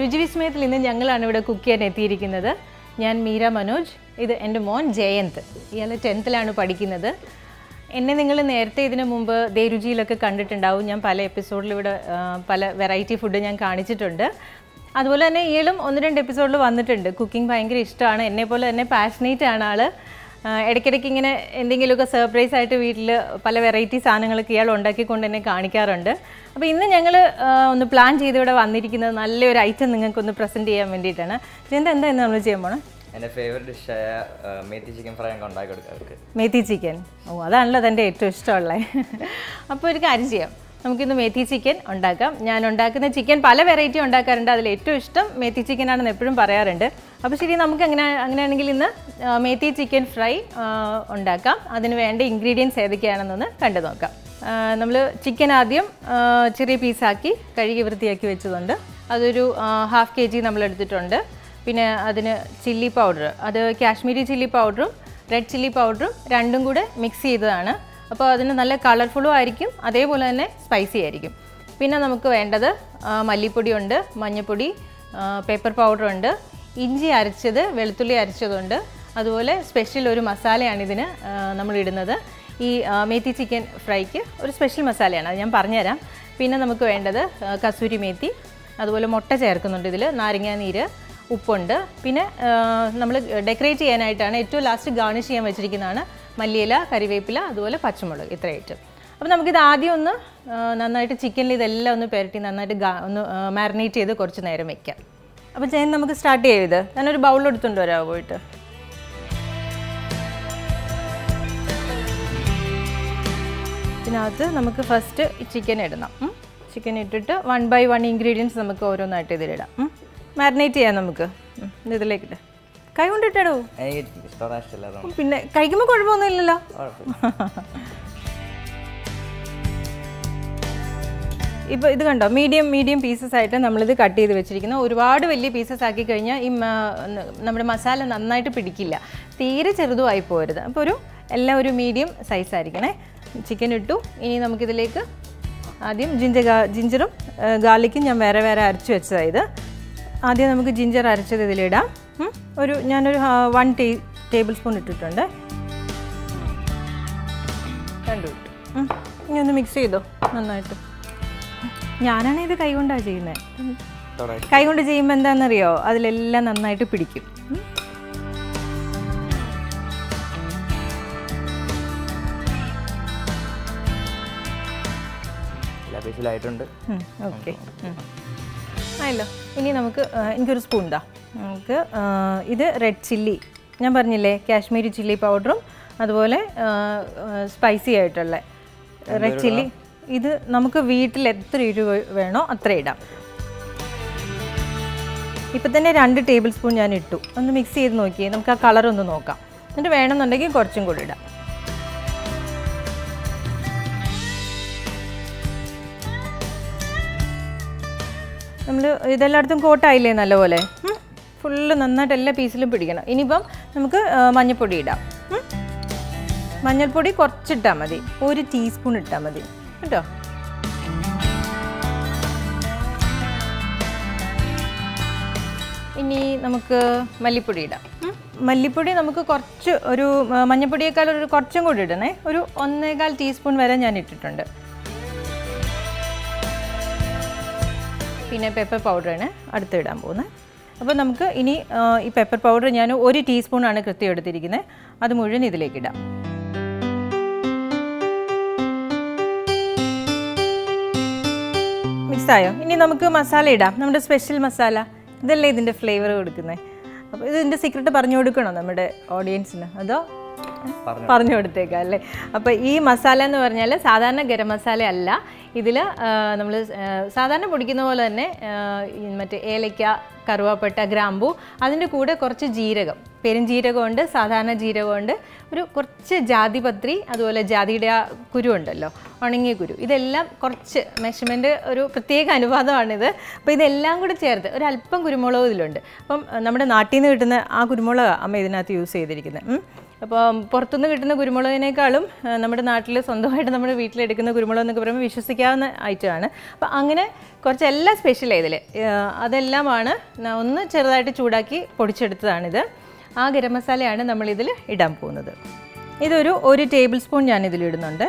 രുചിവിസ്മയത്തിൽ ഇന്ന് ഞങ്ങളാണ് ഇവിടെ കുക്ക് ചെയ്യാൻ എത്തിയിരിക്കുന്നത് ഞാൻ മീര മനോജ് ഇത് എൻ്റെ മോൻ ജയന്ത് ഇയാൾ ടെൻത്തിലാണ് പഠിക്കുന്നത് എന്നെ നിങ്ങൾ നേരത്തെ ഇതിനു മുമ്പ് ദേ രുചിയിലൊക്കെ കണ്ടിട്ടുണ്ടാവും ഞാൻ പല എപ്പിസോഡിലും ഇവിടെ ആ, പല വെറൈറ്റി ഫുഡ് ഞാൻ കാണിച്ചിട്ടുണ്ട് അതുപോലെ തന്നെ ഇയാളും ഒന്ന് രണ്ട് എപ്പിസോഡിൽ വന്നിട്ടുണ്ട് കുക്കിംഗ് ഭയങ്കര ഇഷ്ടമാണ് എന്നെ പോലെ തന്നെ പാഷനേറ്റ് ആണ് ആള് ആ, ഇടയ്ക്കിടയ്ക്ക് ഇങ്ങനെ എന്തെങ്കിലുമൊക്കെ സർപ്രൈസ് ആയിട്ട് വീട്ടിൽ പല വെറൈറ്റി സാധനങ്ങളൊക്കെ ഇയാൾ ഉണ്ടാക്കിക്കൊണ്ട് എന്നെ കാണിക്കാറുണ്ട് അപ്പോൾ ഇന്ന് ഞങ്ങൾ ഒന്ന് പ്ലാൻ ചെയ്ത് ഇവിടെ വന്നിരിക്കുന്നത് നല്ലൊരു ഐറ്റം നിങ്ങൾക്കൊന്ന് പ്രസൻറ്റ് ചെയ്യാൻ വേണ്ടിയിട്ടാണ് എന്താ എന്താ നമ്മൾ ചെയ്യാൻ പോണേ എൻ്റെ ഫേവറേറ്റ് ഡിഷായ മേത്തി ചിക്കൻ ഫ്രൈ ഞാൻ ഉണ്ടാക്കി കൊടുക്കാം അവർക്ക് മേത്തി ചിക്കൻ ഓ അതാണല്ലോ അതെൻ്റെ ഏറ്റവും ഇഷ്ടമുള്ളത് അപ്പോൾ ഒരു കാര്യം ചെയ്യാം നമുക്കിന്ന് മേത്തി ചിക്കൻ ഉണ്ടാക്കാം ഞാൻ ഉണ്ടാക്കുന്ന ചിക്കൻ പല വെറൈറ്റി ഉണ്ടാക്കാറുണ്ട് അതിൽ ഏറ്റവും ഇഷ്ടം മേത്തി ചിക്കൻ ആണെന്ന് എപ്പോഴും പറയാറുണ്ട് അപ്പോൾ ശരി നമുക്ക് അങ്ങനെ അങ്ങനെയാണെങ്കിൽ ഇന്ന് ആ, മേത്തി ചിക്കൻ ഫ്രൈ ആ, ഉണ്ടാക്കാം അതിന് വേണ്ട ഇൻഗ്രീഡിയൻസ് ഏതൊക്കെയാണെന്നൊന്ന് കണ്ടു നോക്കാം നമ്മൾ ചിക്കൻ ആദ്യം ആ, ചെറിയ പീസാക്കി കഴുകി വൃത്തിയാക്കി വെച്ചതുണ്ട് അതൊരു ഹാഫ് കെ ജി നമ്മൾ എടുത്തിട്ടുണ്ട് പിന്നെ അതിന് ചില്ലി പൗഡർ അത് കാശ്മീരി ചില്ലി പൗഡറും റെഡ് ചില്ലി പൗഡറും രണ്ടും കൂടെ മിക്സ് ചെയ്തതാണ് അപ്പോൾ അതിന് നല്ല കളർഫുള്ളും ആയിരിക്കും അതേപോലെ തന്നെ സ്പൈസി ആയിരിക്കും പിന്നെ നമുക്ക് വേണ്ടത് ആ, മല്ലിപ്പൊടിയുണ്ട് മഞ്ഞൾപ്പൊടി പേപ്പർ പൗഡറുണ്ട് ഇഞ്ചി അരച്ചത് വെളുത്തുള്ളി അരച്ചതുണ്ട് അതുപോലെ സ്പെഷ്യൽ ഒരു മസാലയാണ് ഇതിന് ആ, നമ്മൾ ഇടുന്നത് ഈ ആ, മേത്തി ചിക്കൻ ഫ്രൈക്ക് ഒരു സ്പെഷ്യൽ മസാലയാണ് അത് ഞാൻ പറഞ്ഞുതരാം പിന്നെ നമുക്ക് വേണ്ടത് ആ, കസൂരി മേത്തി അതുപോലെ മുട്ട ചേർക്കുന്നുണ്ട് ഇതിൽ നാരങ്ങാ നീര് ഉപ്പുണ്ട് പിന്നെ നമ്മൾ ഡെക്കറേറ്റ് ചെയ്യാനായിട്ടാണ് ഏറ്റവും ലാസ്റ്റ് ഗാർണിഷ് ചെയ്യാൻ വെച്ചിരിക്കുന്നതാണ് മല്ലിയില കറിവേപ്പില അതുപോലെ പച്ചമുളക് ഇത്ര ഐറ്റം അപ്പോൾ നമുക്കിത് ആദ്യം ഒന്ന് ആ, നന്നായിട്ട് ചിക്കനിൽ ഇതെല്ലാം ഒന്ന് പുരട്ടി നന്നായിട്ട് ഗാ ഒന്ന് മാരിനേറ്റ് ചെയ്ത് കുറച്ച് നേരം വെക്കാം അപ്പോൾ ചെയ്യാൻ നമുക്ക് സ്റ്റാർട്ട് ചെയ്യാം ഇത് ഞാനൊരു ബൗളിൽ എടുത്തുകൊണ്ട് വരാമോ പോയിട്ട് ഇതിനകത്ത് നമുക്ക് ഫസ്റ്റ് ചിക്കൻ ഇടണം ചിക്കൻ ഇട്ടിട്ട് വൺ ബൈ വൺ ഇൻഗ്രീഡിയൻസ് നമുക്ക് ഓരോന്നായിട്ട് ഇതിലിടാം മാരിനേറ്റ് ചെയ്യാം നമുക്ക് ഉം, ഇത് ഇതിലേക്കിട്ട് കൈ കൊണ്ടിട്ടിടൂ എനിക്ക് ഇഷ്ടം ഇഷ്ടമല്ലാതെ പിന്നെ കഴിക്കുമ്പോൾ കുഴപ്പമൊന്നുമില്ലല്ലോ ഇപ്പോൾ ഇത് കണ്ടോ മീഡിയം മീഡിയം പീസസ് ആയിട്ട് നമ്മളിത് കട്ട് ചെയ്ത് വെച്ചിരിക്കുന്നു ഒരുപാട് വലിയ പീസസ് ആക്കി കഴിഞ്ഞാൽ ഈ മ- നമ്മുടെ മസാല നന്നായിട്ട് പിടിക്കില്ല തീരെ ചെറുതുമായി പോരുത് അപ്പോൾ ഒരു എല്ലാം ഒരു മീഡിയം സൈസ് ആയിരിക്കണേ ചിക്കൻ ഇട്ടു ഇനി നമുക്കിതിലേക്ക് ആദ്യം ജിഞ്ചർ ഗാ ജിഞ്ചറും ഗാർലിക്കും ഞാൻ വേറെ വേറെ അരച്ച് വെച്ചതാണ് ഇത് ആദ്യം നമുക്ക് ജിഞ്ചർ അരച്ചത് ഇതിലിടാം ഉം. ഒരു ഞാനൊരു വൺ ടീ ടേബിൾ സ്പൂൺ ഇട്ടിട്ടുണ്ട് രണ്ടു ഇട്ടു ഉം. ഇനി ഒന്ന് മിക്സ് ചെയ്തോ നന്നായിട്ട് ഞാനാണ് ഇത് കൈകൊണ്ടാണ് ചെയ്യുന്നത് കൈകൊണ്ട് ചെയ്യുമ്പോൾ എന്താണെന്നറിയോ അതിലെല്ലാം നന്നായിട്ട് പിടിക്കും ഉം. എല്ലാ പീസിലായിട്ടുണ്ട് ഉം, ഓക്കെ ഉം. ആയല്ലോ ഇനി നമുക്ക് ആ, എനിക്കൊരു സ്പൂൺ താ നമുക്ക് ആ, ഇത് റെഡ് ചില്ലി ഞാൻ പറഞ്ഞില്ലേ കാശ്മീരി ചില്ലി പൗഡറും അതുപോലെ സ്പൈസി ആയിട്ടുള്ള റെഡ് ചില്ലി ഇത് നമുക്ക് വീട്ടിൽ എത്ര എരിവ് വേണോ അത്ര ഇടാം ഇപ്പം തന്നെ രണ്ട് ടേബിൾ സ്പൂൺ ഞാൻ ഇട്ടു ഒന്ന് മിക്സ് ചെയ്ത് നോക്കിയേ നമുക്ക് ആ കളർ ഒന്ന് നോക്കാം എന്നിട്ട് വേണമെന്നുണ്ടെങ്കിൽ കുറച്ചും കൂടി ഇടാം നമ്മൾ ഇതെല്ലായിടത്തും കോട്ടായില്ലേ നല്ലപോലെ ഫുള്ള് നന്നായിട്ട് എല്ലാ പീസിലും പിടിക്കണം ഇനിയിപ്പം നമുക്ക് ആ, മഞ്ഞൾപ്പൊടി ഇടാം ഉം. മഞ്ഞൾപ്പൊടി കുറച്ചിട്ടാൽ മതി ഒരു ടീസ്പൂൺ ഇട്ടാൽ മതി കേട്ടോ ഇനി നമുക്ക് മല്ലിപ്പൊടി ഇടാം ഉം. മല്ലിപ്പൊടി നമുക്ക് കുറച്ച് ഒരു ആ, മഞ്ഞൾപ്പൊടിയേക്കാൾ ഒരു കുറച്ചും കൂടി ഇടണേ ഒരു ഒന്നേകാൽ ടീസ്പൂൺ വരെ ഞാൻ ഇട്ടിട്ടുണ്ട് പിന്നെ പെപ്പർ പൗഡറാണ് അടുത്ത് ഇടാൻ പോകുന്നത് അപ്പോൾ നമുക്ക് ഇനി ആ, ഈ പെപ്പർ പൗഡർ ഞാൻ ഒരു ടീസ്പൂണാണ് കൃത്യം എടുത്തിരിക്കുന്നത് അത് മുഴുവൻ ഇതിലേക്ക് ഇടാം മിക്സ് ആയോ ഇനി നമുക്ക് മസാല ഇടാം നമ്മുടെ സ്പെഷ്യൽ മസാല ഇതല്ലേ ഇതിൻ്റെ ഫ്ലേവർ കൊടുക്കുന്നത് അപ്പോൾ ഇതിൻ്റെ സീക്രട്ട് പറഞ്ഞു കൊടുക്കണോ നമ്മുടെ ഓഡിയൻസിന് അതോ പറഞ്ഞു കൊടുത്തേക്കാം അല്ലേ അപ്പോൾ ഈ മസാല എന്ന് പറഞ്ഞാൽ സാധാരണ ഗരം മസാല അല്ല ഇതിൽ നമ്മൾ സാധാരണ പൊടിക്കുന്ന പോലെ തന്നെ ആ, ഈ മറ്റേ ഏലയ്ക്ക കറുവാപ്പട്ട ഗ്രാമ്പു അതിൻ്റെ കൂടെ കുറച്ച് ജീരകം പെരുംജീരകമുണ്ട് സാധാരണ ജീരകമുണ്ട് ഒരു കുറച്ച് ജാതിപത്രി അതുപോലെ ജാതിയുടെ ആ കുരു ഉണ്ടല്ലോ ഉണങ്ങിയ കുരു ഇതെല്ലാം കുറച്ച് മെഷർമെൻറ്റ് ഒരു പ്രത്യേക അനുപാതമാണിത് അപ്പോൾ ഇതെല്ലാം കൂടെ ചേർത്ത് ഒരു അല്പം കുരുമുളക് ഇതിലുണ്ട് അപ്പം നമ്മുടെ നാട്ടിൽ നിന്ന് കിട്ടുന്ന ആ കുരുമുളക് അമ്മ ഇതിനകത്ത് യൂസ് ചെയ്തിരിക്കുന്നത് ഉം. അപ്പം പുറത്തുനിന്ന് കിട്ടുന്ന കുരുമുളകിനേക്കാളും ആ, നമ്മുടെ നാട്ടിൽ സ്വന്തമായിട്ട് നമ്മുടെ വീട്ടിലെടുക്കുന്ന കുരുമുളക് എന്നൊക്കെ പറയുമ്പോൾ വിശ്വസിക്കാവുന്ന ഐറ്റമാണ് അപ്പം അങ്ങനെ കുറച്ച് എല്ലാം സ്പെഷ്യൽ ഇതിൽ അതെല്ലാമാണ് ന- ഒന്ന് ചെറുതായിട്ട് ചൂടാക്കി പൊടിച്ചെടുത്തതാണിത് ആ ഗരം മസാലയാണ് നമ്മളിതിൽ ഇടാൻ പോകുന്നത് ഇതൊരു ഒരു ടേബിൾ സ്പൂൺ ഞാൻ ഇതിലിടുന്നുണ്ട്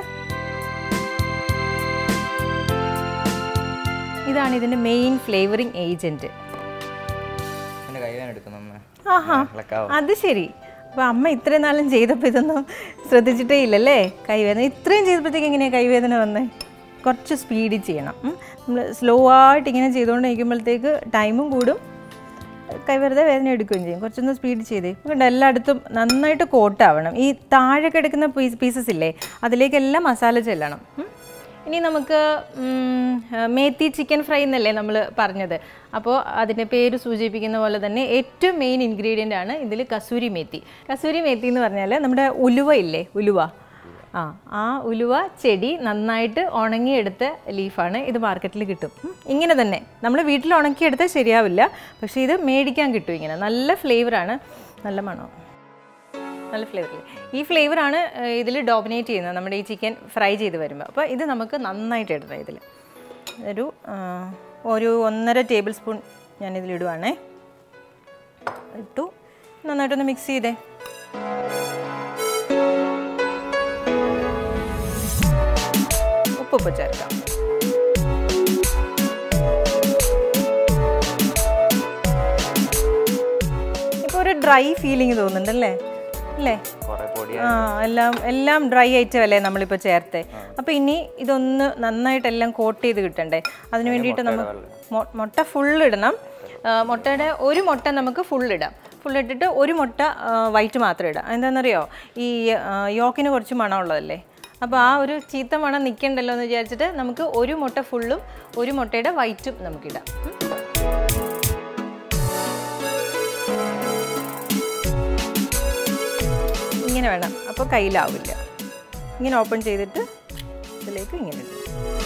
ഇതാണ് ഇതിൻ്റെ മെയിൻ ഫ്ലേവറിങ് ഏജൻറ്റ് എൻ്റെ കൈവേന എടുക്കുന്നു അമ്മ ആഹാ ഇളക്കാവോ അത് ശരി അപ്പോൾ അമ്മ ഇത്രയും നാളും ചെയ്തപ്പോൾ ഇതൊന്നും ശ്രദ്ധിച്ചിട്ടേ ഇല്ലല്ലേ കൈവേദന ഇത്രയും ചെയ്തപ്പോഴത്തേക്ക് എങ്ങനെയാണ് കൈവേദന വന്നേ കുറച്ച് സ്പീഡിൽ ചെയ്യണം നമ്മൾ സ്ലോ ആയിട്ട് ഇങ്ങനെ ചെയ്തുകൊണ്ട് നിൽക്കുമ്പോഴത്തേക്ക് ടൈമും കൂടും കൈ വെറുതെ വേദന എടുക്കുകയും ചെയ്യും കുറച്ചൊന്ന് സ്പീഡ് ചെയ്തേ കണ്ട എല്ലായിടത്തും നന്നായിട്ട് കോട്ടാവണം ഈ താഴെ കിടക്കുന്ന പീസ് പീസസ് ഇല്ലേ അതിലേക്കെല്ലാം മസാല ചെല്ലണം ഉം. ഇനി നമുക്ക് ഉം, മേത്തി ചിക്കൻ ഫ്രൈ എന്നല്ലേ നമ്മൾ പറഞ്ഞത് അപ്പോൾ അതിൻ്റെ പേര് സൂചിപ്പിക്കുന്ന പോലെ തന്നെ ഏറ്റവും മെയിൻ ഇൻഗ്രീഡിയൻ്റ് ആണ് ഇതിൽ കസൂരി മേത്തി കസൂരി മേത്തി എന്ന് പറഞ്ഞാൽ നമ്മുടെ ഉലുവ ഇല്ലേ ഉലുവ ആ ആ ഉലുവ ചെടി നന്നായിട്ട് ഉണങ്ങിയെടുത്ത ലീഫാണ് ഇത് മാർക്കറ്റിൽ കിട്ടും ഉം, ഇങ്ങനെ തന്നെ നമ്മൾ വീട്ടിൽ ഉണക്കിയെടുത്താൽ ശരിയാവില്ല പക്ഷേ ഇത് മേടിക്കാൻ കിട്ടും ഇങ്ങനെ നല്ല ഫ്ലേവറാണ് നല്ല മണം നല്ല ഫ്ലേവറിൽ ഈ ഫ്ലേവറാണ് ഇതിൽ ഡോമിനേറ്റ് ചെയ്യുന്നത് നമ്മുടെ ഈ ചിക്കൻ ഫ്രൈ ചെയ്ത് വരുമ്പോൾ അപ്പോൾ ഇത് നമുക്ക് നന്നായിട്ട് ഇടണം ഇതിൽ ഒരു ആ, ഒരു ഒന്നര ടേബിൾ സ്പൂൺ ഞാൻ ഇതിലിടുവാണേ ഇട്ടു നന്നായിട്ടൊന്ന് മിക്സ് ചെയ്തേ ഉപ്പ് ചേർക്കാം ഇപ്പോൾ ഒരു ഡ്രൈ ഫീലിംഗ് തോന്നുന്നുണ്ടല്ലേ അല്ലേ കുറേ പൊടി ആ എല്ലാം എല്ലാം ഡ്രൈ ഐറ്റം അല്ലേ നമ്മളിപ്പോൾ ചേർത്തേ അപ്പോൾ ഇനി ഇതൊന്ന് നന്നായിട്ട് എല്ലാം കോട്ട് ചെയ്ത് കിട്ടണ്ടേ അതിന് വേണ്ടിയിട്ട് നമ്മൾ മൊ- മുട്ട ഫുൾ ഇടണം ആ, മുട്ടയുടെ ഒരു മുട്ട നമുക്ക് ഫുൾ ഇടാം ഫുൾ ഇട്ടിട്ട് ഒരു മുട്ട വൈറ്റ് മാത്രം ഇടാം എന്താണെന്നറിയോ ഈ ആ, യോക്കിന് കുറച്ച് മണമുള്ളതല്ലേ അപ്പോൾ ആ ഒരു ചീത്ത മണം നിൽക്കണ്ടല്ലോ എന്ന് വിചാരിച്ചിട്ട് നമുക്ക് ഒരു മുട്ട ഫുള്ളും ഒരു മുട്ടയുടെ വൈറ്റും നമുക്കിടാം ഉം. ഇങ്ങനെ വേണം അപ്പോൾ കയ്യിലാവില്ല ഇങ്ങനെ ഓപ്പൺ ചെയ്തിട്ട് ഇതിലേക്ക് ഇങ്ങനെ ഇടും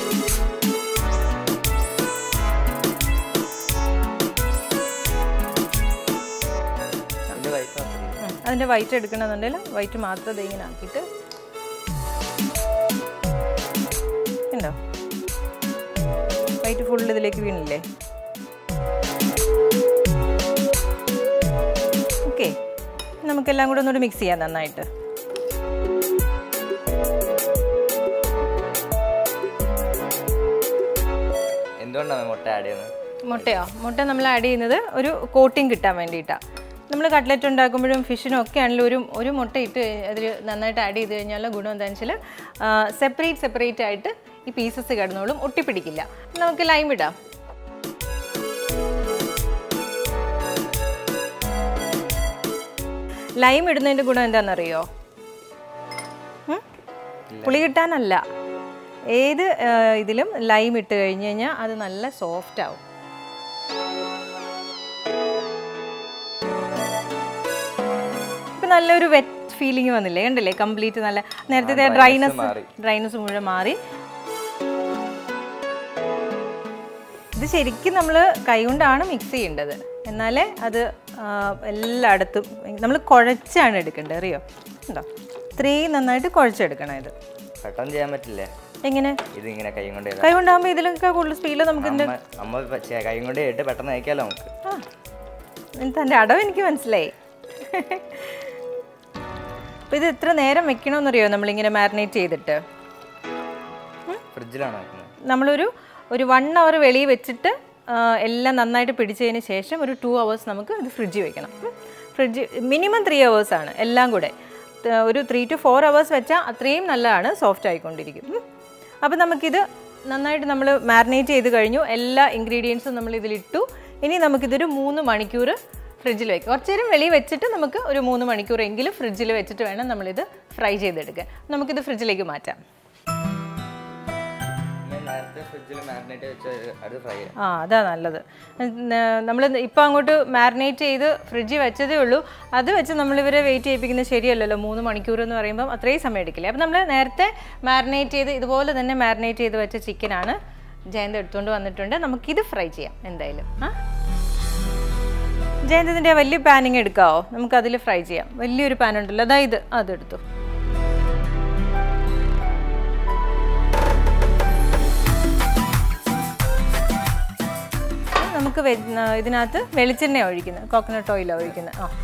അതിൻ്റെ വൈറ്റ് ഉം. അതിൻ്റെ വൈറ്റ് എടുക്കണമെന്നുണ്ടെങ്കിൽ വൈറ്റ് മാത്രം ഇത് ഇങ്ങനെ ആക്കിയിട്ട് ഉണ്ടോ വൈറ്റ് ഫുൾ ഇതിലേക്ക് വീണില്ലേ ഓക്കെ നമുക്കെല്ലാം കൂടെ ഒന്നുകൂടെ മിക്സ് ചെയ്യാം നന്നായിട്ട് എന്തുകൊണ്ടാണ് മുട്ട ആഡ് ചെയ്യുന്നത് മുട്ടയോ മുട്ട നമ്മൾ ആഡ് ചെയ്യുന്നത് ഒരു കോട്ടിങ് കിട്ടാൻ വേണ്ടിയിട്ടാണ് നമ്മൾ കട്ട്ലറ്റ് ഉണ്ടാക്കുമ്പോഴും ഫിഷിനും ഒക്കെ ആണെങ്കിലും ഒരു ഒരു മുട്ട ഇട്ട് അതിൽ നന്നായിട്ട് ആഡ് ചെയ്ത് കഴിഞ്ഞാൽ ഗുണം എന്താണെന്ന് വെച്ചാൽ സെപ്പറേറ്റ് സെപ്പറേറ്റ് ആയിട്ട് ഈ പീസസ് കിടന്നോളും ഒട്ടിപ്പിടിക്കില്ല നമുക്ക് ലൈം ഇടാം ലൈം ഇടുന്നതിൻ്റെ ഗുണം എന്താണെന്നറിയോ ഉം? പുളി കിട്ടാനല്ല ഏത് ആ, ഇതിലും ലൈം ഇട്ട് കഴിഞ്ഞ് കഴിഞ്ഞാൽ അത് നല്ല സോഫ്റ്റ് ആവും ഇപ്പം നല്ലൊരു വെറ്റ് ഫീലിംഗ് വന്നില്ലേ കണ്ടില്ലേ കംപ്ലീറ്റ് നല്ല നേരത്തെ ഡ്രൈനസ് മാറി. ഡ്രൈനസ് മുഴുവൻ മാറി ഇത് ശരിക്കും നമ്മൾ കൈകൊണ്ടാണ് മിക്സ് ചെയ്യേണ്ടത് എന്നാലേ അത് ആ, എല്ലായിടത്തും നമ്മൾ കുഴച്ചാണ് എടുക്കേണ്ടത് അറിയോ ഉണ്ടോ ഇത്രയും നന്നായിട്ട് കുഴച്ചെടുക്കണം ഇത് പെട്ടെന്ന് ചെയ്യാൻ പറ്റില്ലേ എങ്ങനെ ഇതിങ്ങനെ കൈ കൊണ്ട് ചെയ്താൽ കൈ കൊണ്ടാകുമ്പോൾ ഇതിലൊക്കെ കൂടുതൽ സ്പീഡിൽ നമുക്ക് ഇതിൻ്റെ അമ്മ അമ്മ ഇപ്പൊ ചെ- കൈ കൊണ്ട് ചെയ്തിട്ട് പെട്ടെന്ന് അയക്കാലോ നമുക്ക് ആ തൻ്റെ അടവ് എനിക്ക് മനസ്സിലായി അപ്പോൾ ഇത് എത്ര നേരം വെക്കണമെന്നറിയോ നമ്മളിങ്ങനെ മാരിനേറ്റ് ചെയ്തിട്ട് ഫ്രിഡ്ജിലാണ് വെക്കുന്നത് നമ്മളൊരു ഒരു വൺ അവർ വെളിയിൽ വെച്ചിട്ട് ആ, എല്ലാം നന്നായിട്ട് പിടിച്ചതിന് ശേഷം ഒരു ടു അവേഴ്സ് നമുക്ക് ഇത് ഫ്രിഡ്ജിൽ വെക്കണം ഫ്രിഡ്ജ് മിനിമം ത്രീ ആണ് എല്ലാം കൂടെ ത- ഒരു ത്രീ ടു ഫോർ അവേഴ്സ് വെച്ചാൽ അത്രയും നല്ലതാണ് സോഫ്റ്റ് ആയിക്കൊണ്ടിരിക്കും അപ്പോൾ നമുക്കിത് നന്നായിട്ട് നമ്മൾ മാരിനേറ്റ് ചെയ്ത് കഴിഞ്ഞു എല്ലാ ഇൻഗ്രീഡിയൻസും നമ്മൾ ഇതിലിട്ടു ഇനി നമുക്കിതൊരു മൂന്ന് മണിക്കൂർ ഫ്രിഡ്ജിൽ വെക്കാം കുറച്ച് നേരം വെളിയിൽ വെച്ചിട്ട് നമുക്ക് ഒരു മൂന്ന് മണിക്കൂർ എങ്കിലും ഫ്രിഡ്ജിൽ വെച്ചിട്ട് വേണം നമ്മളിത് ഫ്രൈ ചെയ്തെടുക്കാൻ നമുക്കിത് ഫ്രിഡ്ജിലേക്ക് മാറ്റാം ഞാൻ നേരത്തെ ഫ്രിഡ്ജിൽ മാരിനേറ്റ് വെച്ച് അത് ഫ്രൈ ചെയ്യാം ആ അതാ നല്ലത് നമ്മൾ ഇപ്പം അങ്ങോട്ട് മാരിനേറ്റ് ചെയ്ത് ഫ്രിഡ്ജിൽ വെച്ചതേ ഉള്ളൂ അത് വെച്ച് നമ്മളിവരെ വെയിറ്റ് ചെയ്യിപ്പിക്കുന്നത് ശരിയല്ലല്ലോ മൂന്ന് മണിക്കൂർ എന്ന് പറയുമ്പം അത്രയും സമയം എടുക്കില്ലേ അപ്പം നമ്മൾ നേരത്തെ മാരിനേറ്റ് ചെയ്ത് ഇതുപോലെ തന്നെ മാരിനേറ്റ് ചെയ്ത് വെച്ച ചിക്കനാണ് ജയന്ത് എടുത്തുകൊണ്ട് വന്നിട്ടുണ്ട് നമുക്കിത് ഫ്രൈ ചെയ്യാം എന്തായാലും ആ ജയന്തതിൻ്റെ വലിയ പാനിങ് എടുക്കാവോ നമുക്ക് അതിൽ ഫ്രൈ ചെയ്യാം വലിയൊരു പാൻ ഉണ്ടല്ലോ അതാ ഇത് അതെടുത്തു നമുക്ക് വെ- ആ, ഇതിനകത്ത് വെളിച്ചെണ്ണ ഒഴിക്കുന്നത് കോക്കനട്ട് ഓയിലാണ് ഒഴിക്കുന്നത് ആ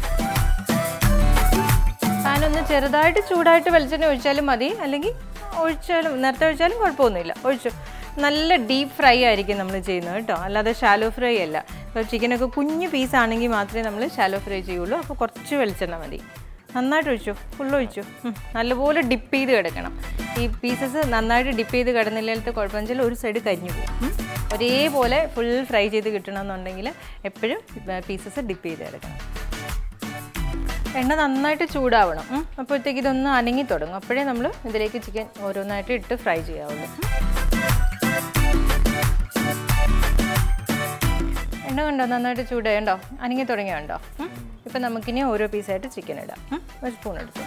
പാൻ ഒന്ന് ചെറുതായിട്ട് ചൂടായിട്ട് വെളിച്ചെണ്ണ ഒഴിച്ചാലും മതി അല്ലെങ്കിൽ ഒഴിച്ചാലും നേരത്തെ ഒഴിച്ചാലും കുഴപ്പമൊന്നുമില്ല ഒഴിച്ചു നല്ല ഡീപ്പ് ഫ്രൈ ആയിരിക്കും നമ്മൾ ചെയ്യുന്നത് കേട്ടോ അല്ലാതെ ഷാലോ ഫ്രൈ അല്ല ഇപ്പോൾ ചിക്കനൊക്കെ കുഞ്ഞു പീസ് ആണെങ്കിൽ മാത്രമേ നമ്മൾ ഷാലോ ഫ്രൈ ചെയ്യുള്ളൂ അപ്പോൾ കുറച്ച് വെളിച്ചെണ്ണ മതി നന്നായിട്ട് ഒഴിച്ചു ഫുൾ ഒഴിച്ചു ഉം. നല്ലപോലെ ഡിപ്പ് ചെയ്ത് കിടക്കണം ഈ പീസസ് നന്നായിട്ട് ഡിപ്പ് ചെയ്ത് കിടന്നില്ലാത്ത കുഴപ്പമെന്ന് വെച്ചാൽ ഒരു സൈഡ് കരിഞ്ഞു പോകും ഉം. ഒരേപോലെ ഫുൾ ഫ്രൈ ചെയ്ത് കിട്ടണമെന്നുണ്ടെങ്കിൽ എപ്പോഴും പീസസ് ഡിപ്പ് ചെയ്ത് കിടക്കണം എണ്ണ നന്നായിട്ട് ചൂടാവണം ഉം. അപ്പോഴത്തേക്ക് ഇതൊന്ന് അനങ്ങി തുടങ്ങും അപ്പോഴേ നമ്മൾ ഇതിലേക്ക് ചിക്കൻ ഓരോന്നായിട്ട് ഇട്ട് ഫ്രൈ ചെയ്യാവുള്ളൂ ഉം. എണ്ണ കണ്ടോ നന്നായിട്ട് ചൂടായി ഉണ്ടോ അനങ്ങി തുടങ്ങിയുണ്ടോ ഇപ്പം നമുക്കിനി ഓരോ പീസായിട്ട് ചിക്കൻ ഇടാം ഉം. ഒരു സ്പൂൺ എടുത്തു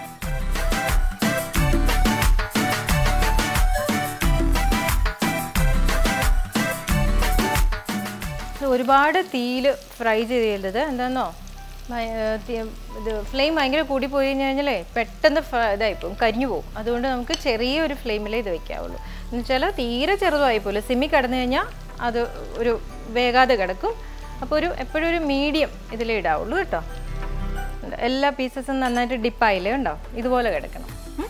ഇത് ഒരുപാട് തീയിൽ ഫ്രൈ ചെയ്ത് എന്താണെന്നോ ഭയ- ഏർ തീ- ഇത് ഫ്ലെയിം ഭയങ്കര കൂടി പോയി കഴിഞ്ഞ് കഴിഞ്ഞാലേ പെട്ടെന്ന് ഫ- ഇതായിപ്പോവും കരിഞ്ഞു പോകും അതുകൊണ്ട് നമുക്ക് ചെറിയൊരു ഫ്ലെയിമിലേ ഇത് വെക്കാവുള്ളൂ എന്ന് വെച്ചാൽ തീരെ ചെറുതായിപ്പോലും സിമ്മി കിടന്നു കഴിഞ്ഞാൽ അത് ഒരു വേഗാതെ കിടക്കും അപ്പോൾ ഒരു എപ്പോഴും ഒരു മീഡിയം ഇതിലേ ഇടാവുള്ളൂ കേട്ടോ ഉണ്ട്. എല്ലാ പീസസും നന്നായിട്ട് ഡിപ്പായില്ലേ ഉണ്ടോ ഇതുപോലെ കിടക്കണം ഉം.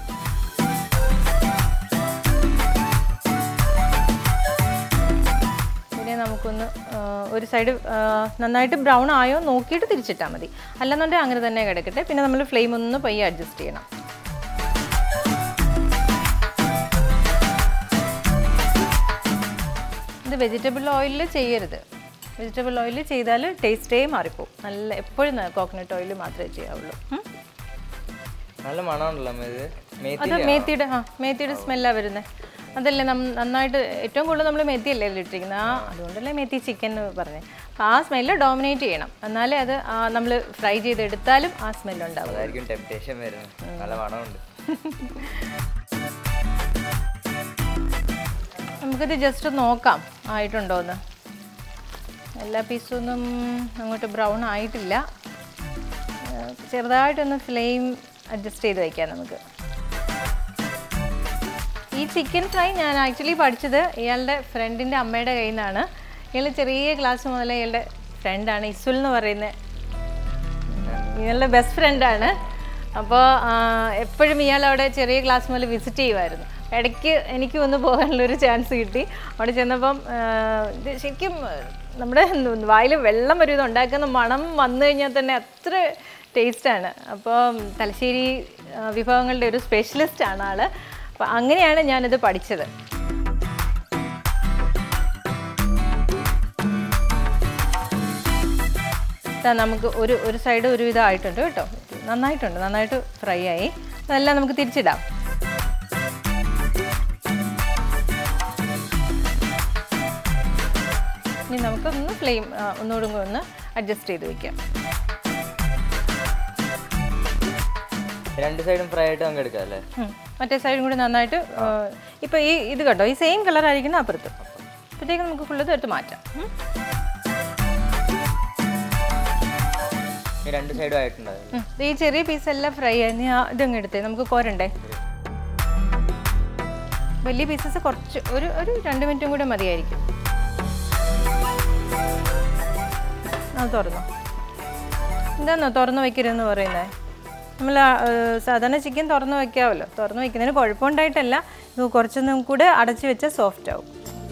ഇതിനെ നമുക്കൊന്ന് ആ, ഒരു സൈഡ് നന്നായിട്ട് ബ്രൗൺ ആയോ നോക്കിയിട്ട് തിരിച്ചിട്ടാൽ മതി അല്ലെന്നുണ്ടെങ്കിൽ അങ്ങനെ തന്നെ കിടക്കട്ടെ പിന്നെ നമ്മൾ ഫ്ലെയിം ഒന്ന് പയ്യെ അഡ്ജസ്റ്റ് ചെയ്യണം ഇത് വെജിറ്റബിൾ ഓയിലിൽ ചെയ്യരുത് വെജിറ്റബിൾ ഓയിൽ ചെയ്താൽ ടേസ്റ്റേ മാറിപ്പോവും നല്ല എപ്പോഴും കോക്കനട്ട് ഓയിൽ മാത്രമേ ചെയ്യാവുള്ളൂ ഉം. നല്ല മണമുണ്ടല്ലോ അമ്മ ഇത് അത് മേത്തി മേത്തിയുടെ ആ മേത്തിയുടെ സ്മെല്ലാണ് വരുന്നത് അതല്ലേ നം നന്നായിട്ട് ഏറ്റവും കൂടുതൽ നമ്മൾ മേത്തി അല്ലേ ഇട്ടിരിക്കുന്നത് ആ അതുകൊണ്ടല്ലേ മേത്തി ചിക്കൻ എന്ന് പറഞ്ഞത് അപ്പം ആ സ്മെല്ല് ഡോമിനേറ്റ് ചെയ്യണം എന്നാലേ അത് നമ്മൾ ഫ്രൈ ചെയ്തെടുത്താലും ആ സ്മെല്ല് ഉണ്ടാവുക അതായിരിക്കും ടെംപ്റ്റേഷൻ വരുന്നത് നല്ല മണമുണ്ട് നമുക്കിത് ജസ്റ്റ് നോക്കാം ആയിട്ടുണ്ടോയെന്ന് എല്ലാ പീസൊന്നും അങ്ങോട്ട് ബ്രൗൺ ആയിട്ടില്ല ഏഹ് ചെറുതായിട്ടൊന്ന് ഫ്ലെയിം അഡ്ജസ്റ്റ് ചെയ്ത് വയ്ക്കാം നമുക്ക് ഈ ചിക്കൻ ഫ്രൈ ഞാൻ ആക്ച്വലി പഠിച്ചത് ഇയാളുടെ ഫ്രണ്ടിൻ്റെ അമ്മയുടെ കയ്യിൽ നിന്നാണ് ഇയാൾ ചെറിയ ക്ലാസ് മുതലേ ഇയാളുടെ ഫ്രണ്ടാണ് ഇസുൽ എന്ന് പറയുന്നത് ഇയാളുടെ ബെസ്റ്റ് ഫ്രണ്ടാണ് അപ്പോൾ എപ്പോഴും ഇയാൾ അവിടെ ചെറിയ ക്ലാസ് മുതൽ വിസിറ്റ് ചെയ്യുമായിരുന്നു ഇടയ്ക്ക് എനിക്ക് ഒന്ന് പോകാനുള്ളൊരു ചാൻസ് കിട്ടി അവിടെ ചെന്നപ്പം ആ, ഇത് ശരിക്കും നമ്മുടെ വായിൽ വെള്ളം വരും ഇത് ഉണ്ടാക്കുന്ന മണം വന്നു കഴിഞ്ഞാൽ തന്നെ അത്ര ടേസ്റ്റാണ് അപ്പോൾ തലശ്ശേരി ആ, വിഭവങ്ങളുടെ ഒരു സ്പെഷ്യലിസ്റ്റാണ് ആൾ അപ്പോൾ അങ്ങനെയാണ് ഞാനിത് പഠിച്ചത് ദാ നമുക്ക് ഒരു ഒരു സൈഡ് ഒരു ഇതായിട്ടുണ്ട് കേട്ടോ നന്നായിട്ടുണ്ട് നന്നായിട്ട് ഫ്രൈ ആയി അതെല്ലാം നമുക്ക് തിരിച്ചിടാം ഇനി നമുക്കൊന്ന് ഫ്ലെയിം ഒന്നുകൂടും കൂടെ ഒന്ന് അഡ്ജസ്റ്റ് ചെയ്ത് വെക്കാം രണ്ട് സൈഡും ഫ്രൈ ആയിട്ട് നമുക്ക് എടുക്കാം അല്ലേ ഉം. മറ്റേ സൈഡും കൂടി നന്നായിട്ട് ഇപ്പോൾ ഈ ഇത് കേട്ടോ ഈ സെയിം കളർ ആയിരിക്കണം അപ്പുറത്ത് അപ്പോഴത്തേക്ക് നമുക്ക് ഫുള്ള് എടുത്ത് മാറ്റാം ഉം. ഈ രണ്ട് സൈഡും ആയിട്ടുണ്ടാവും ഉം. ദേ ഈ ചെറിയ പീസ് എല്ലാം ഫ്രൈ ആയി നീ ആ ഇതങ്ങ് എടുത്തേ നമുക്ക് കോരണ്ടേ വലിയ പീസസ് കുറച്ച് ഒരു ഒരു രണ്ട് മിനിറ്റും കൂടെ മതിയായിരിക്കും അത് തുറന്നു എന്താന്നോ തുറന്നു വെക്കരുതെന്ന് പറയുന്നത് നമ്മൾ സാധാരണ ചിക്കൻ തുറന്നു വെക്കാമല്ലോ തുറന്നു വെക്കുന്നതിന് കുഴപ്പമുണ്ടായിട്ടല്ല ഇത് കുറച്ചൊന്നും കൂടെ അടച്ചു വെച്ചാൽ സോഫ്റ്റ് ആവും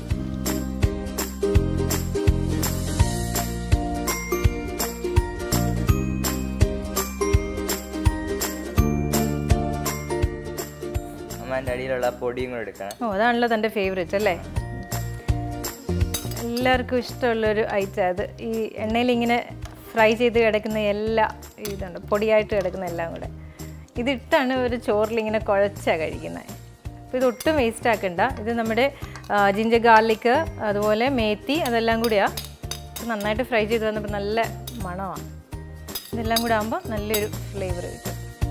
അമ്മ അതിൻ്റെ അടിയിലുള്ള പൊടിയും കൂടെ എടുക്കണം ഓ അതാണല്ലോ തൻ്റെ ഫേവറേറ്റ് അല്ലേ എല്ലാവർക്കും ഇഷ്ടമുള്ളൊരു ഐറ്റം അത് ഈ എണ്ണയിൽ ഇങ്ങനെ ഫ്രൈ ചെയ്ത് കിടക്കുന്ന എല്ലാ ഇതുണ്ട് പൊടിയായിട്ട് കിടക്കുന്ന എല്ലാം കൂടെ ഇതിട്ടാണ് ഒരു ചോറിൽ ഇങ്ങനെ കുഴച്ചാണ് കഴിക്കുന്നത് അപ്പോൾ ഇത് ഒട്ടും വേസ്റ്റ് ആക്കണ്ട ഇത് നമ്മുടെ ജിഞ്ചർ ഗാർലിക്ക് അതുപോലെ മേത്തി അതെല്ലാം കൂടിയാണ് ഇത് നന്നായിട്ട് ഫ്രൈ ചെയ്ത് വന്നപ്പോൾ നല്ല മണമാണ് ഇതെല്ലാം കൂടെ ആകുമ്പോൾ നല്ലൊരു ഫ്ലേവർ കിട്ടും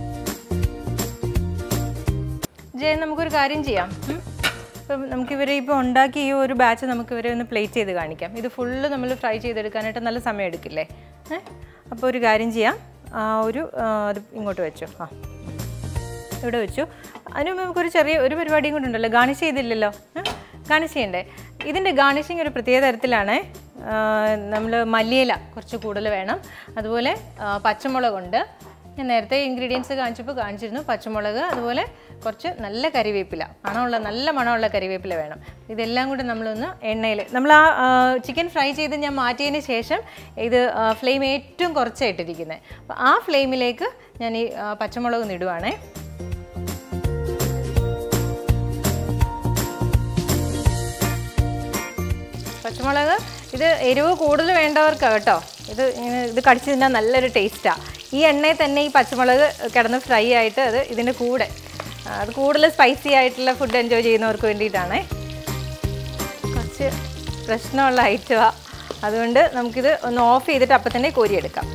ജയൻ നമുക്കൊരു കാര്യം ചെയ്യാം ഉം. ഇപ്പം നമുക്ക് ഇവരെ ഇപ്പോൾ ഉണ്ടാക്കി ഈ ഒരു ബാച്ച് നമുക്ക് ഇവരെ ഒന്ന് പ്ലേറ്റ് ചെയ്ത് കാണിക്കാം ഇത് ഫുള്ള് നമ്മൾ ഫ്രൈ ചെയ്തെടുക്കാനായിട്ട് നല്ല സമയം എടുക്കില്ലേ ഏ അപ്പോൾ ഒരു കാര്യം ചെയ്യാം ആ ഒരു ആ, അത് ഇങ്ങോട്ട് വെച്ചോ ആ ഇവിടെ വെച്ചു അതിന് മുമ്പ് നമുക്കൊരു ചെറിയ ഒരു പരിപാടിയും കൂടെ ഉണ്ടല്ലോ ഗാർണിഷ് ചെയ്തില്ലല്ലോ ഗാർണിഷ് ചെയ്യണ്ടേ ഇതിൻ്റെ ഗാർണിഷിങ് ഒരു പ്രത്യേക തരത്തിലാണ് നമ്മൾ മല്ലിയില കുറച്ച് കൂടുതൽ വേണം അതുപോലെ ആ, പച്ചമുളകുണ്ട് ഞാൻ നേരത്തെ ഇൻഗ്രീഡിയൻസ് കാണിച്ചപ്പോൾ കാണിച്ചിരുന്നു പച്ചമുളക് അതുപോലെ കുറച്ച് നല്ല കരിവേപ്പില മണമുള്ള നല്ല മണമുള്ള കരിവേപ്പില വേണം ഇതെല്ലാം കൂടെ നമ്മളൊന്ന് എണ്ണയിൽ നമ്മൾ ആ ചിക്കൻ ഫ്രൈ ചെയ്ത് ഞാൻ മാറ്റിയതിന് ശേഷം ഇത് ഫ്ലെയിം ഏറ്റവും കുറച്ചായിട്ടിരിക്കുന്നത് അപ്പോൾ ആ ഫ്ലെയിമിലേക്ക് ഞാൻ ഈ ആ, പച്ചമുളക് നിടുവാണേ പച്ചമുളക് ഇത് എരിവ് കൂടുതൽ വേണ്ടവർക്ക് കേട്ടോ ഇത് ഇങ്ങനെ ഇത് കടിച്ച് തിന്നാൻ നല്ലൊരു ടേസ്റ്റാണ് ഈ എണ്ണയിൽ തന്നെ ഈ പച്ചമുളക് കിടന്ന് ഫ്രൈ ആയിട്ട് അത് ഇതിൻ്റെ കൂടെ ആ, അത് കൂടുതൽ സ്പൈസി ആയിട്ടുള്ള ഫുഡ് എൻജോയ് ചെയ്യുന്നവർക്ക് വേണ്ടിയിട്ടാണേ കുറച്ച് പ്രശ്നമുള്ള ഐറ്റമാണ് അതുകൊണ്ട് നമുക്കിത് ഒന്ന് ഓഫ് ചെയ്തിട്ട് അപ്പം തന്നെ കോരിയെടുക്കാം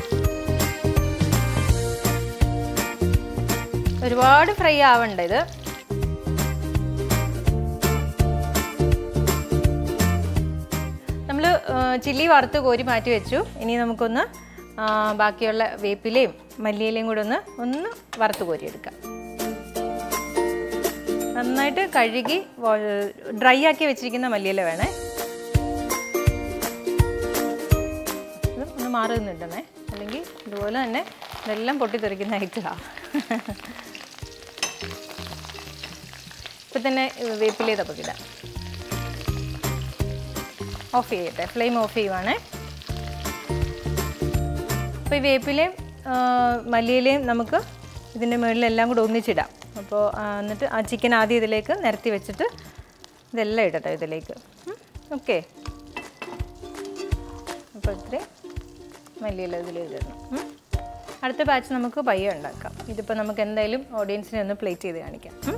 ഒരുപാട് ഫ്രൈ ആവണ്ട ഇത് നമ്മൾ ചില്ലി വറുത്ത് കോരി മാറ്റി വെച്ചു ഇനി നമുക്കൊന്ന് ആ, ബാക്കിയുള്ള വേപ്പിലയും മല്ലിയിലയും കൂടെ ഒന്ന് ഒന്ന് വറുത്ത് കോരിയെടുക്കാം നന്നായിട്ട് കഴുകി ഡ്രൈ ആക്കി വെച്ചിരിക്കുന്ന മല്ലിയില വേണേ ഇത് ഒന്ന് മാറി നിന്നിട്ടണേ അല്ലെങ്കിൽ ഇതുപോലെ തന്നെ ഇതെല്ലാം പൊട്ടിത്തെറിക്കുന്ന ഐറ്റമാണ് ഇപ്പം തന്നെ വേപ്പിലേ തപ്പക്കിടാം ഓഫ് ചെയ്യട്ടെ ഫ്ലെയിം ഓഫ് ചെയ്യുവാണേ അപ്പോൾ ഈ വേപ്പിലയും ആ, മല്ലിയിലയും നമുക്ക് ഇതിൻ്റെ മുകളിലെല്ലാം കൂടെ ഒന്നിച്ചിടാം അപ്പോൾ ആ, എന്നിട്ട് ആ ചിക്കൻ ആദ്യം ഇതിലേക്ക് നിരത്തി വെച്ചിട്ട് ഇതെല്ലാം ഇടട്ടെ ഇതിലേക്ക് ഓക്കെ അപ്പോൾ ഇത്രയും മല്ലിയില ഇതിൽ ഇടണം ഉം. അടുത്ത ബാച്ച് നമുക്ക് പയ്യെ ഉണ്ടാക്കാം ഇതിപ്പോൾ നമുക്ക് എന്തായാലും ഓഡിയൻസിനെ ഒന്ന് പ്ലേറ്റ് ചെയ്ത് കാണിക്കാം ഉം.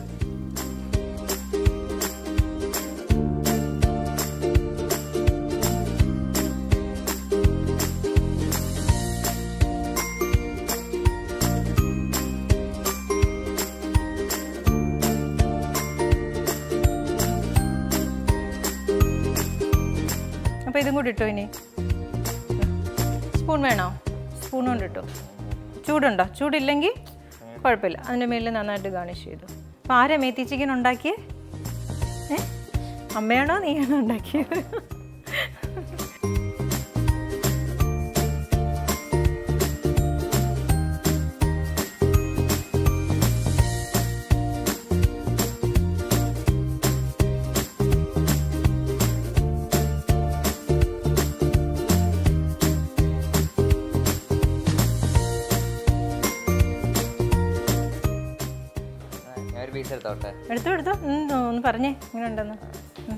അപ്പോൾ ഇതും കൂടി ഇട്ടോ ഇനി സ്പൂൺ വേണോ സ്പൂൺ കൊണ്ട് ഇട്ടോ ചൂടുണ്ടോ ചൂടില്ലെങ്കിൽ കുഴപ്പമില്ല അതിൻ്റെ മേലിൽ നന്നായിട്ട് ഗാർണിഷ് ചെയ്തു അപ്പോൾ ആരാ മേത്തി ചിക്കൻ ഉണ്ടാക്കിയേ ഏ അമ്മയാണോ നീയാണോ ഉണ്ടാക്കിയത് ഞാൻ ഒരു പീസ് എടുത്തോട്ടെ എടുത്തോ എടുത്തോ ഉം, ഒന്ന് പറഞ്ഞേ എങ്ങനെ ഉണ്ടെന്ന് ഉം.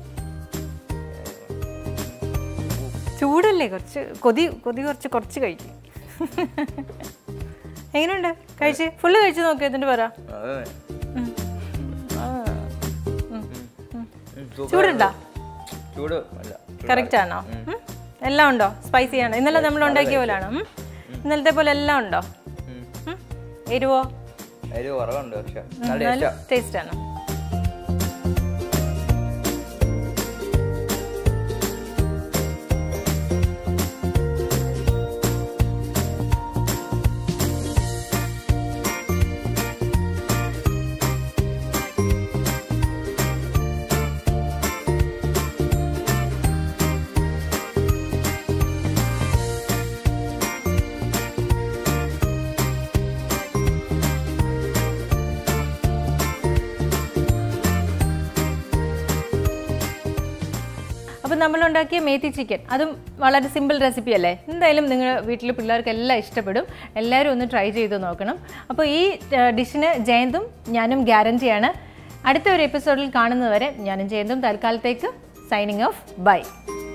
ചൂടല്ലേ കുറച്ച് കൊതി കൊതി കുറച്ച് കുറച്ച് കഴിക്കും എങ്ങനെയുണ്ട് കഴിച്ച് ഫുള്ള് കഴിച്ച് നോക്കി എന്നിട്ട് പറ അത് ഉം. ആ. ഉം. ഉം, സൂപ്പർ. ചൂടുണ്ടോ ചൂട് അല്ല കറക്റ്റ് ആണോ ഉം? എല്ലാം ഉണ്ടോ സ്പൈസി ആണ് ഇന്നലെ നമ്മൾ ഉണ്ടാക്കിയ പോലെയാണോ ഉം? ഇന്നലത്തെ പോലെ എല്ലാം ഉണ്ടോ ഉം. ഉം? എരിവോ എരിവ് കുറവുണ്ട് പക്ഷെ നല്ല ടേസ്റ്റാ ടേസ്റ്റ് ആണോ അപ്പം നമ്മളുണ്ടാക്കിയ മേത്തി ചിക്കൻ അതും വളരെ സിമ്പിൾ റെസിപ്പി അല്ലേ എന്തായാലും നിങ്ങൾ വീട്ടിൽ പിള്ളേർക്ക് എല്ലാം ഇഷ്ടപ്പെടും എല്ലാവരും ഒന്ന് ട്രൈ ചെയ്ത് നോക്കണം അപ്പോൾ ഈ ഡിഷിന് ജയന്തും ഞാനും ഗ്യാരൻറ്റിയാണ് അടുത്ത ഒരു എപ്പിസോഡിൽ കാണുന്നതുവരെ ഞാനും ജയന്തും തൽക്കാലത്തേക്ക് സൈനിങ് ഓഫ് ബൈ